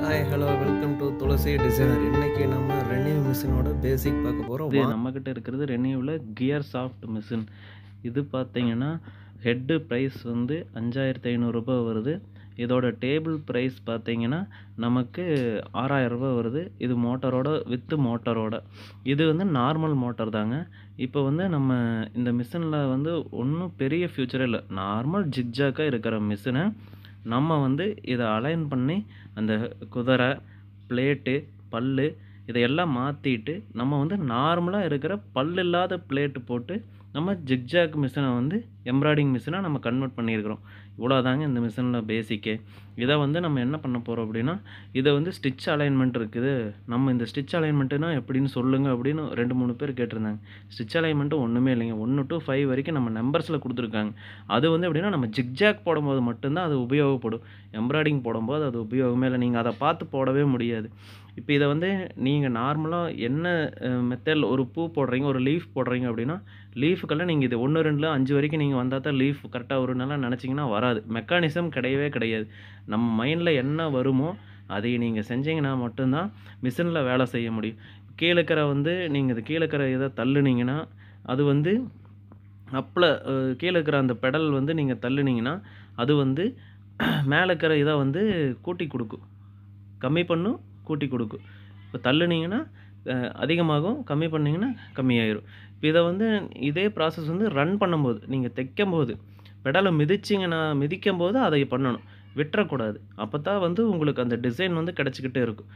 hi hello welcome to Tulasi designer இன்னைக்கு நம்ம renew மிஷினோட பேசிக் பார்க்க இது போகிறோம் நம்மக்கிட்ட இருக்கிறது ரெனியூவில் கியர் சாஃப்ட் மிஷின் இது பார்த்தீங்கன்னா ஹெட்டு ப்ரைஸ் வந்து அஞ்சாயிரத்தி ஐநூறுரூபா வருது இதோட டேபிள் ப்ரைஸ் பார்த்தீங்கன்னா நமக்கு ஆறாயிரம் ரூபாய் வருது இது மோட்டரோட வித்து மோட்டரோட இது வந்து நார்மல் மோட்டார் தாங்க இப்போ வந்து நம்ம இந்த மிஷினில் வந்து ஒன்றும் பெரிய ஃபியூச்சரே இல்லை நார்மல் ஜிக்ஜாக்காக இருக்கிற மிஷினை நம்ம வந்து இதை அலைன் பண்ணி அந்த குதிரை பிளேட்டு பல்லு இதையெல்லாம் மாற்றிட்டு நம்ம வந்து நார்மலாக இருக்கிற பல் இல்லாத பிளேட்டு போட்டு நம்ம ஜிக்ஜாக் மிஷினை வந்து எம்ப்ராய்டிங் மிஷினாக நம்ம கன்வெர்ட் பண்ணியிருக்கிறோம் இவ்வளோதாங்க இந்த மிஷினில் பேசிக்கே இதை வந்து நம்ம என்ன பண்ண போகிறோம் அப்படின்னா இதை வந்து ஸ்டிச் அலைன்மெண்ட் இருக்குது நம்ம இந்த ஸ்டிச் அலைன்மெண்ட்டுனா எப்படின்னு சொல்லுங்கள் அப்படின்னு ரெண்டு மூணு பேர் கேட்டிருந்தாங்க ஸ்டிச் அலைன்மெண்ட்டு ஒன்றுமே இல்லைங்க ஒன்று டு ஃபைவ் வரைக்கும் நம்ம நம்பர்ஸில் கொடுத்துருக்காங்க அது வந்து எப்படின்னா நம்ம ஜிக்ஜாக் போடும்போது மட்டும்தான் அது உபயோகப்படும் எம்ப்ராய்டிங் போடும்போது அது உபயோகமே இல்லை நீங்கள் அதை பார்த்து போடவே முடியாது இப்போ இதை வந்து நீங்கள் நார்மலாக என்ன மெத்தடில் ஒரு பூ போடுறீங்க ஒரு லீஃப் போடுறீங்க அப்படின்னா லீஃபுக்கெல்லாம் நீங்கள் இது ஒன்று ரெண்டில் அஞ்சு வரைக்கும் நீங்கள் வந்தால் தான் லீஃப் கரெக்டாக வரும்னாலாம் நினச்சிங்கன்னா வராது மெக்கானிசம் கிடையவே கிடையாது நம்ம மைண்டில் என்ன வருமோ அதை நீங்கள் செஞ்சீங்கன்னா மட்டும்தான் மிஷினில் வேலை செய்ய முடியும் கீழே இருக்கிற வந்து நீங்கள் இது கீழே இருக்கிற இதை தள்ளுனீங்கன்னா அது வந்து அப்பில் கீழே இருக்கிற அந்த பெடல் வந்து நீங்கள் தள்ளுனீங்கன்னா அது வந்து மேலே இருக்கிற இதை வந்து கூட்டி கொடுக்கும் கம்மி பண்ணும் கூட்டி கொடுக்கும் இப்போ தள்ளுனீங்கன்னா அஹ், அதிகமாகும் கம்மி பண்ணிங்கன்னா கம்மியாயிரும் இப்போ இதை வந்து இதே ப்ராசஸ் வந்து ரன் பண்ணும்போது நீங்கள் தைக்கும் போது பெடலை மிதிச்சிங்கன்னா மிதிக்கும் போது அதை பண்ணணும் விட்டுறக்கூடாது அப்போ தான் வந்து உங்களுக்கு அந்த டிசைன் வந்து கிடச்சிக்கிட்டே இருக்கும்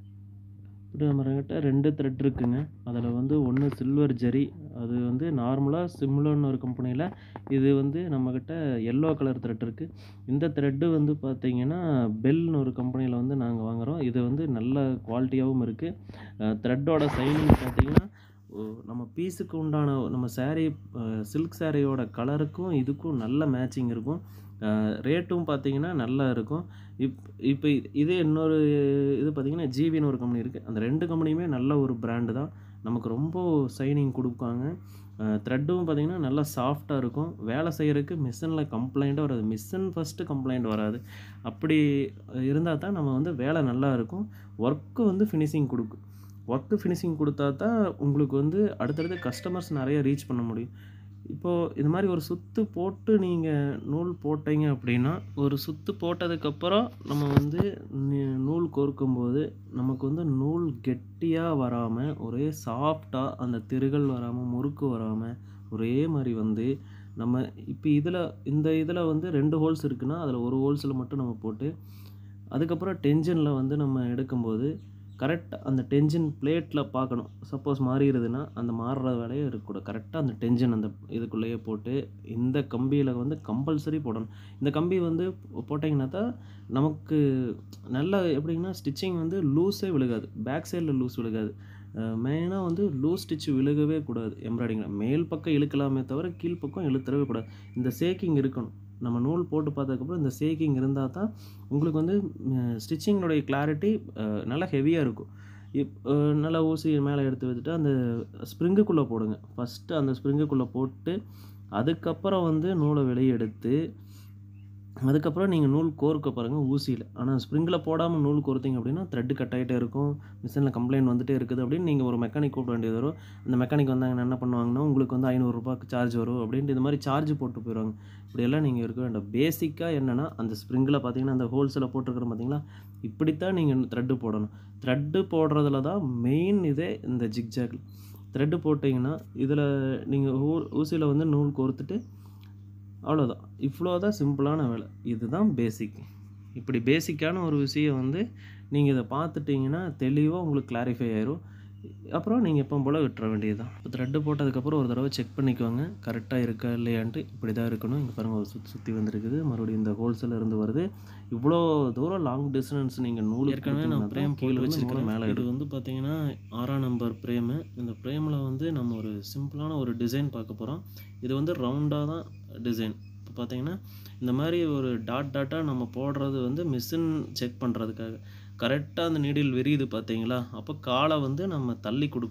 இப்படி நம்மக்கிட்ட ரெண்டு த்ரெட் இருக்குங்க அதில் வந்து ஒன்று சில்வர் ஜெரி அது வந்து நார்மலாக சிம்லோன்னு ஒரு கம்பெனியில் இது வந்து நம்மக்கிட்ட எல்லோ கலர் த்ரெட் இருக்குது இந்த த்ரெட்டு வந்து பார்த்தீங்கன்னா பெல்னு ஒரு கம்பெனியில் வந்து நாங்கள் வாங்குகிறோம் இது வந்து நல்ல குவாலிட்டியாகவும் இருக்குது த்ரெட்டோட சைனிங் பார்த்தீங்கன்னா ஓ, நம்ம பீஸுக்கு உண்டான நம்ம saree சில்க் சாரியோட கலருக்கும் இதுக்கும் நல்ல மேட்சிங் இருக்கும் ரேட்டும் பார்த்தீங்கன்னா நல்லா இருக்கும் இப் இப்போ இது இன்னொரு இது பார்த்தீங்கன்னா ஜிவின்னு ஒரு கம்பெனி இருக்குது அந்த ரெண்டு கம்பெனியுமே நல்ல ஒரு பிராண்டு தான் நமக்கு ரொம்ப சைனிங் கொடுப்பாங்க த்ரெட்டும் பார்த்தீங்கன்னா நல்லா சாஃப்டாக இருக்கும் வேலை செய்கிறதுக்கு மிஷினில் கம்ப்ளைண்ட்டாக வராது மிஷின் ஃபஸ்ட்டு கம்ப்ளைண்ட் வராது அப்படி இருந்தால் தான் நம்ம வந்து வேலை நல்லா இருக்கும் ஒர்க்கு வந்து ஃபினிஷிங் கொடுக்கும் ஒர்க்கு ஃபினிஷிங் கொடுத்தா தான் உங்களுக்கு வந்து அடுத்தடுத்து கஸ்டமர்ஸ் நிறைய ரீச் பண்ண முடியும் இப்போது இது மாதிரி ஒரு சுத்து போட்டு நீங்கள் நூல் போட்டீங்க அப்படின்னா ஒரு சுத்து போட்டதுக்கப்புறம் நம்ம வந்து நி- நூல் கோர்க்கும்போது நமக்கு வந்து நூல் கெட்டியாக வராமல் ஒரே சாஃப்டாக அந்த திருகள் வராமல் முறுக்கு வராமல் ஒரே மாதிரி வந்து நம்ம இப்போ இதில் இந்த இதில் வந்து ரெண்டு ஹோல்ஸ் இருக்குன்னா அதில் ஒரு ஹோல்ஸில் மட்டும் நம்ம போட்டு அதுக்கப்புறம் டென்ஷனில் வந்து நம்ம எடுக்கும்போது கரெக்ட் அந்த டென்ஷன் பிளேட்டில் பார்க்கணும் சப்போஸ் மாறிடுதுன்னா அந்த மாறுற வேலையே இருக்கக்கூடாது கரெக்டாக அந்த டென்ஷன் அந்த இதுக்குள்ளேயே போட்டு இந்த கம்பியில் வந்து கம்பல்சரி போடணும் இந்த கம்பி வந்து போட்டிங்கன்னா தான் நமக்கு நல்ல எப்படின்னா ஸ்டிச்சிங் வந்து லூஸே விழுகாது பேக் சைடில் லூஸ் விழுகாது மெயினாக வந்து லூஸ் ஸ்டிச் விழுகவே கூடாது எம்ப்ராய்டிங்கில் மேல் பக்கம் இழுக்கலாமே தவிர கீழ் பக்கம் இழுத்துறவே கூடாது இந்த சேக்கிங் இருக்கணும் நம்ம நூல் போட்டு பார்த்ததுக்கப்புறம் இந்த சேக்கிங் இருந்தால் தான் உங்களுக்கு வந்து ஸ்டிச்சிங்கோடைய கிளாரிட்டி நல்லா ஹெவியாக இருக்கும் இப் அஹ் நல்லா ஊசி மேலே எடுத்து வச்சுட்டு அந்த ஸ்ப்ரிங்குக்குள்ளே போடுங்க ஃபஸ்ட்டு அந்த ஸ்ப்ரிங்குக்குள்ளே போட்டு அதுக்கப்புறம் வந்து நூலை வெளியே எடுத்து அதுக்கப்புறம் நீங்கள் நூல் கோர்க்க பாருங்கள் ஊசியில் ஆனால் ஸ்ப்ரிங்கில் போடாமல் நூல் கோர்த்தீங்க அப்படின்னா த்ரெட்டு கட் ஆகிட்டே இருக்கும் மிஷினில் கம்ப்ளைண்ட் வந்துட்டே இருக்குது அப்படின்னு நீங்கள் ஒரு மெக்கானிக் கூப்பிட வேண்டியது வரும் அந்த மெக்கானிக் வந்தாங்கன்னா என்ன பண்ணுவாங்கன்னா உங்களுக்கு வந்து ஐநூறுரூபாக்கு சார்ஜ் வரும் அப்படின்ட்டு இது மாதிரி சார்ஜ் போட்டு போயிடுவாங்க இப்படியெல்லாம் நீங்கள் இருக்க வேண்டாம் பேசிக்காக என்னென்னா அந்த ஸ்ப்ரிங்கில் பார்த்தீங்கன்னா அந்த ஹோல்ஸில் போட்டிருக்கிறோம் பார்த்தீங்களா இப்படித்தான் நீங்கள் த்ரெட்டு போடணும் த்ரெட்டு போடுறதுல தான் மெயின் இதே இந்த ஜிக்ஜாக் த்ரெட்டு போட்டிங்கன்னா இதில் நீங்கள் ஊ ஊசியில் வந்து நூல் கோர்த்துட்டு அவ்வளோதான் இவ்வளோ தான் சிம்பிளான வேலை இதுதான் பேசிக் இப்படி பேசிக்கான ஒரு விஷயம் வந்து நீங்கள் இதை பார்த்துட்டிங்கன்னா தெளிவாக உங்களுக்கு கிளாரிஃபை ஆயிரும் அப்புறம் நீங்கள் எப்போ போல் விட்டுற வேண்டியது தான் இப்போ த்ரெட்டு போட்டதுக்கப்புறம் ஒரு தடவை செக் பண்ணிக்குவாங்க கரெக்டாக இருக்கா இல்லையான்ட்டு இப்படி தான் இருக்கணும் இங்கே பாருங்கள் ஒரு சுற்றி சுற்றி வந்திருக்குது மறுபடியும் இந்த ஹோல்ஸில் இருந்து வருது இவ்வளோ தூரம் லாங் டிஸ்டன்ஸ் நீங்கள் நூல் ஏற்கனவே நான் பிரேம் கீழே வச்சிருக்கிறேன் மேலே இது வந்து பார்த்தீங்கன்னா ஆறாம் நம்பர் பிரேமு இந்த பிரேமில் வந்து நம்ம ஒரு சிம்பிளான ஒரு டிசைன் பார்க்க போகிறோம் இது வந்து ரவுண்டாக தான் டிசைன் இப்போ பார்த்தீங்கன்னா இந்த மாதிரி ஒரு டாட் டாட்டாக நம்ம போடுறது வந்து மிஷின் செக் பண்ணுறதுக்காக கரெக்டாக அந்த நீடில் விரியுது பார்த்தீங்களா அப்போ காலை வந்து நம்ம தள்ளி கொடுக்கணும்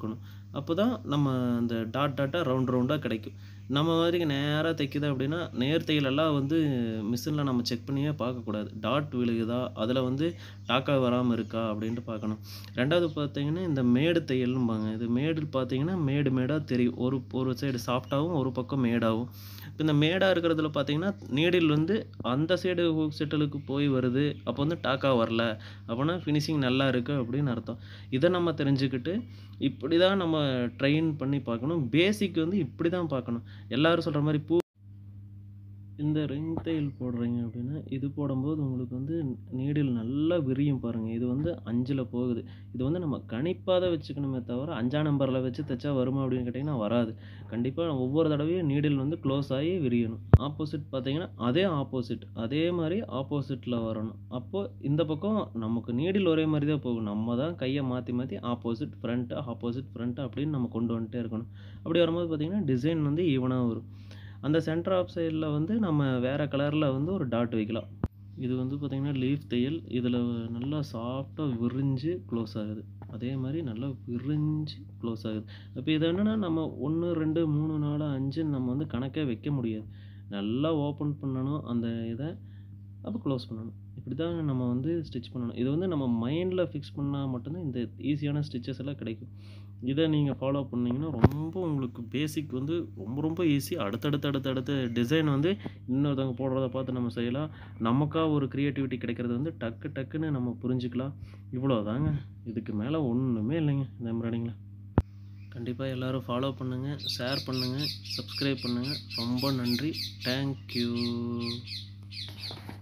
அப்போ தான் நம்ம அந்த டாட் டாட்டாக ரவுண்ட் ரவுண்டாக கிடைக்கும் நம்ம மாதிரி நேராக தைக்குது அப்படின்னா நேர் தையலெல்லாம் வந்து மிஷினில் நம்ம செக் பண்ணியே பார்க்கக்கூடாது டாட் விழுகுதா அதில் வந்து டாக்கா வராமல் இருக்கா அப்படின்ட்டு பார்க்கணும் ரெண்டாவது பார்த்தீங்கன்னா இந்த மேடு தையல்னுபாங்க இது மேடு பார்த்தீங்கன்னா மேடு மேடாக தெரியும் ஒரு ஒரு சைடு சாஃப்டாகவும் ஒரு பக்கம் மேடாகவும் இப்போ இந்த மேடாக இருக்கிறதுல பார்த்தீங்கன்னா நீடில் வந்து அந்த சைடு ஹூக் செட்டலுக்கு போய் வருது அப்போ வந்து டாக்கா வரல அப்போனா ஃபினிஷிங் நல்லா இருக்குது அப்படின்னு அர்த்தம் இதை நம்ம தெரிஞ்சுக்கிட்டு இப்படி தான் நம்ம ட்ரெயின் பண்ணி பார்க்கணும் பேசிக் வந்து இப்படி தான் பார்க்கணும் எல்லாரும் சொல்கிற மாதிரி பூ இந்த ரிங் தையல் போடுறீங்க அப்படின்னா இது போடும்போது உங்களுக்கு வந்து நீடில் நல்லா விரியும் பாருங்கள் இது வந்து அஞ்சில் போகுது இது வந்து நம்ம கணிப்பாக தான் வச்சுக்கணுமே தவிர அஞ்சாம் நம்பரில் வச்சு தைச்சா வருமா அப்படின்னு கேட்டிங்கன்னா வராது கண்டிப்பாக ஒவ்வொரு தடவையும் நீடில் வந்து க்ளோஸ் ஆகி விரியணும் ஆப்போசிட் பார்த்தீங்கன்னா அதே ஆப்போசிட் அதே மாதிரி ஆப்போசிட்டில் வரணும் அப்போது இந்த பக்கம் நமக்கு நீடில் ஒரே மாதிரி தான் போகும் நம்ம தான் கையை மாற்றி மாற்றி ஆப்போசிட் ஃப்ரண்ட்டு ஆப்போசிட் ஃப்ரண்ட்டு அப்படின்னு நம்ம கொண்டு வந்துட்டே இருக்கணும் அப்படி வரும்போது பார்த்திங்கன்னா டிசைன் வந்து ஈவனாக வரும் அந்த சென்டர் ஆஃப் சைடில் வந்து நம்ம வேறு கலரில் வந்து ஒரு டாட் வைக்கலாம் இது வந்து பார்த்திங்கன்னா லீஃப் தையல் இதில் நல்லா சாஃப்டாக விரிஞ்சு க்ளோஸ் ஆகுது அதே மாதிரி நல்லா விரிஞ்சு க்ளோஸ் ஆகுது இப்போ இது என்னென்னா நம்ம ஒன்று ரெண்டு மூணு நாலு அஞ்சுன்னு நம்ம வந்து கணக்கே வைக்க முடியாது நல்லா ஓப்பன் பண்ணணும் அந்த இதை அப்போ க்ளோஸ் பண்ணணும் இப்படி தான் நம்ம வந்து ஸ்டிச் பண்ணணும் இது வந்து நம்ம மைண்டில் ஃபிக்ஸ் பண்ணால் மட்டும்தான் இந்த ஈஸியான ஸ்டிச்சஸ் எல்லாம் கிடைக்கும் இதை நீங்கள் ஃபாலோ பண்ணிங்கன்னா ரொம்ப உங்களுக்கு பேசிக் வந்து ரொம்ப ரொம்ப ஈஸி அடுத்தடுத்து அடுத்தடுத்த டிசைன் வந்து இன்னொருத்தவங்க போடுறத பார்த்து நம்ம செய்யலாம் நமக்காக ஒரு க்ரியேட்டிவிட்டி கிடைக்கிறது வந்து டக்கு டக்குன்னு நம்ம புரிஞ்சுக்கலாம் இவ்வளோ தாங்க இதுக்கு மேலே ஒன்றுமே இல்லைங்க இந்த எம்ப்ராய்டிங்கில் கண்டிப்பாக எல்லோரும் ஃபாலோ பண்ணுங்கள் ஷேர் பண்ணுங்கள் சப்ஸ்கிரைப் பண்ணுங்கள் ரொம்ப நன்றி தேங்க்யூ